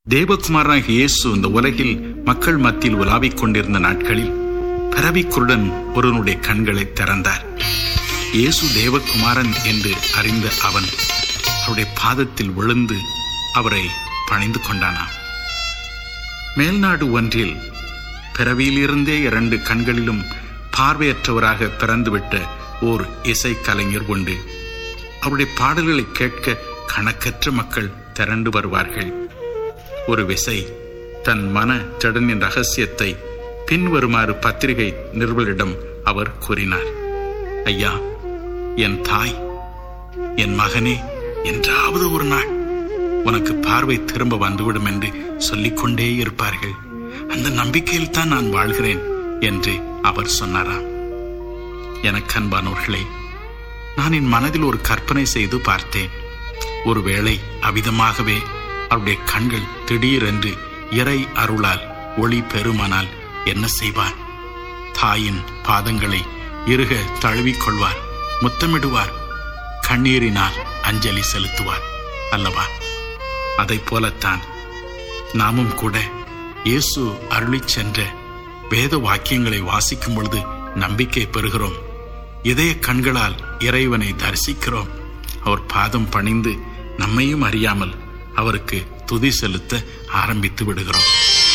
தேவகுமாராக இயேசு இந்த உலகில் மக்கள் மத்தியில் உலாவிக் கொண்டிருந்த நாட்களில் பிறவிக்குருடன் ஒருவனுடைய கண்களை திறந்தார் இயேசு தேவகுமாரன் என்று அறிந்த அவன் அவருடைய பாதத்தில் விழுந்து அவரை பணிந்து கொண்டானாம் மேல்நாடு ஒன்றில் பிறவியிலிருந்தே இரண்டு கண்களிலும் பார்வையற்றவராக பிறந்துவிட்ட ஓர் இசை கலைஞர் உண்டு அவருடைய பாடல்களை கேட்க கணக்கற்ற மக்கள் திரண்டு வருவார்கள் ஒரு விசை தன் மன ஜடனின் ரகசியத்தை பின்வருமாறு பத்திரிகை நிருபரிடம் அவர் கூறினார் ஐயா என் தாய் என் மகனே என்றாவது ஒரு நாள் உனக்கு பார்வை திரும்ப வந்துவிடும் என்று சொல்லிக்கொண்டே இருப்பார்கள் அந்த நம்பிக்கையில் தான் நான் வாழ்கிறேன் என்று அவர் சொன்னாராம் எனக்கு அன்பானவர்களே நான் என் மனதில் ஒரு கற்பனை செய்து பார்த்தேன் ஒருவேளை அவிதமாகவே அவருடைய கண்கள் திடீரென்று இறை அருளால் ஒளி பெருமானால் என்ன செய்வார் தாயின் பாதங்களை இறுக தழுவிக் கொள்வார் முத்தமிடுவார் கண்ணீரினால் அஞ்சலி செலுத்துவார் அல்லவா அதைப் போலத்தான் நாமும் கூட இயேசு அருளிச் சென்ற வேத வாக்கியங்களை வாசிக்கும் பொழுது நம்பிக்கை பெறுகிறோம் இதய கண்களால் இறைவனை தரிசிக்கிறோம் அவர் பாதம் பணிந்து நம்மையும் அறியாமல் அவருக்கு துதி செலுத்த ஆரம்பித்து விடுகிறோம்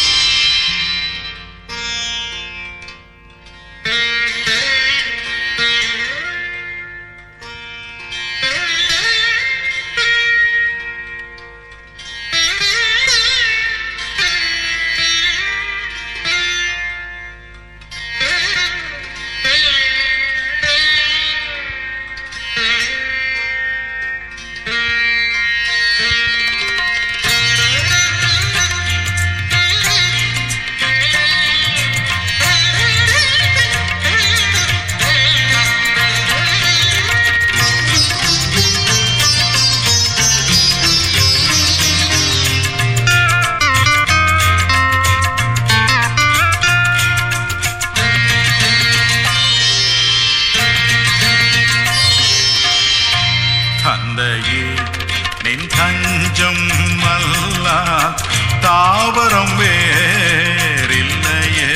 தந்தையே நின் தஞ்சம் அல்ல தாவரம் வேறில்லையே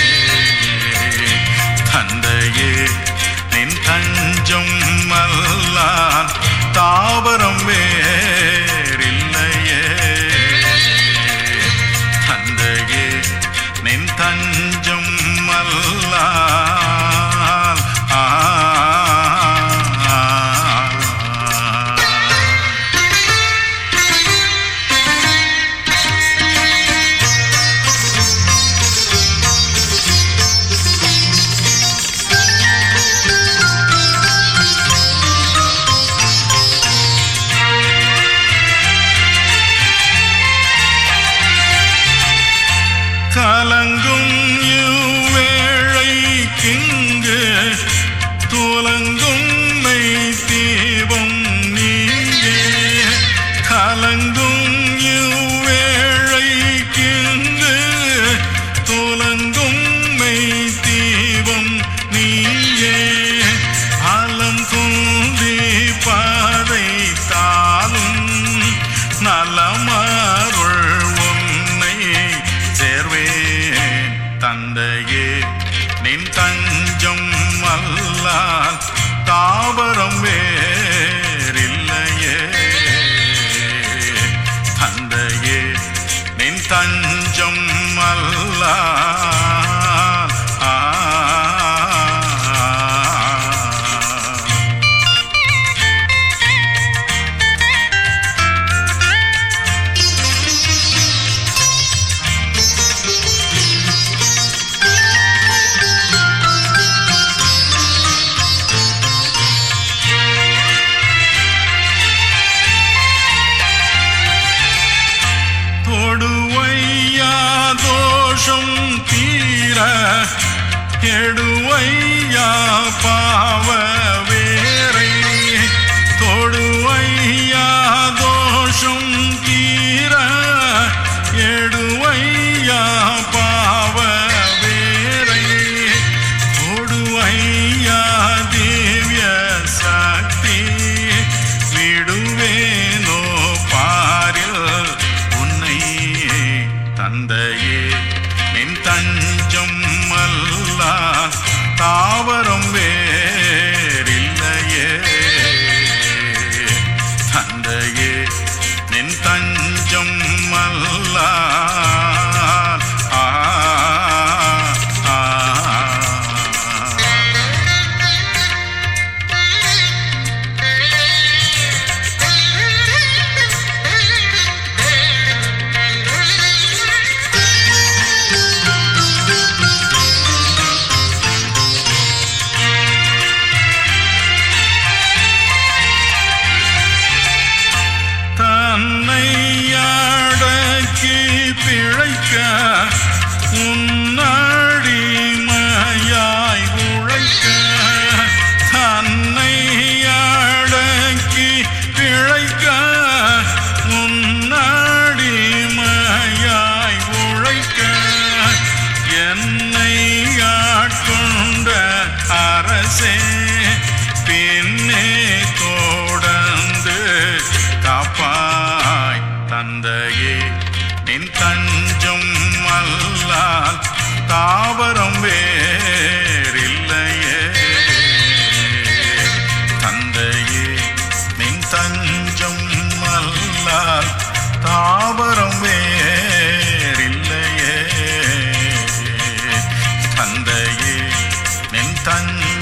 தந்தையே நின் தஞ்சம் அல்ல தாவரம் வேறில்லையே தந்தையே நின் தஞ்சம் அல்ல ஆ கலங்கும் இவ்வேளைக்கிங்கு துலங்கும் மெய் தீபம் நீங்கே கலங்கும் இவ்வேளைக்கிங்கு துலங்கும் மெய் தீபம் நீங்கே அலம் குந்தி பதைத்தாலும் நலமருள் உன்னை சேர்வேன் தந்தையே நின் தஞ்சம் அல்லால் தாவரம் வேறில்லையே தந்தையே நின் தஞ்சம் அல்லால் ஆ தொடுவையா தோஷம் தீர கெடுவையா பாவ வேரை தொடுவையா தோஷம் தீர எடுவையா பாவ வேரை தொடுவையா திவ்ய சக்தி விடுவேனோ பாரில் உன்னை தந்தையே நின் தஞ்சம் அல்ல தாவரம் வேறில்லையே தந்தையே நின் தஞ்சம் அல்ல ஆ ஆ, ஆ. தன்னை அடக்கி பிழைக்க உன்னடிமையாய் உழைக்க தன்னை அடக்கி பிழைக்க உன்னடிமையாய் உழைக்க என்னை ஆட்கொண்ட அரசே பின்னே தொடர்ந்து காப்பாய் தந்தையே நின் தஞ்சம் அல்லால் தாவரம் வேறில்லையே தந்தையே நின் தஞ்சம் அல்லால் தாவரம் வேறில்லையே தந்தையே நின் தஞ்சம்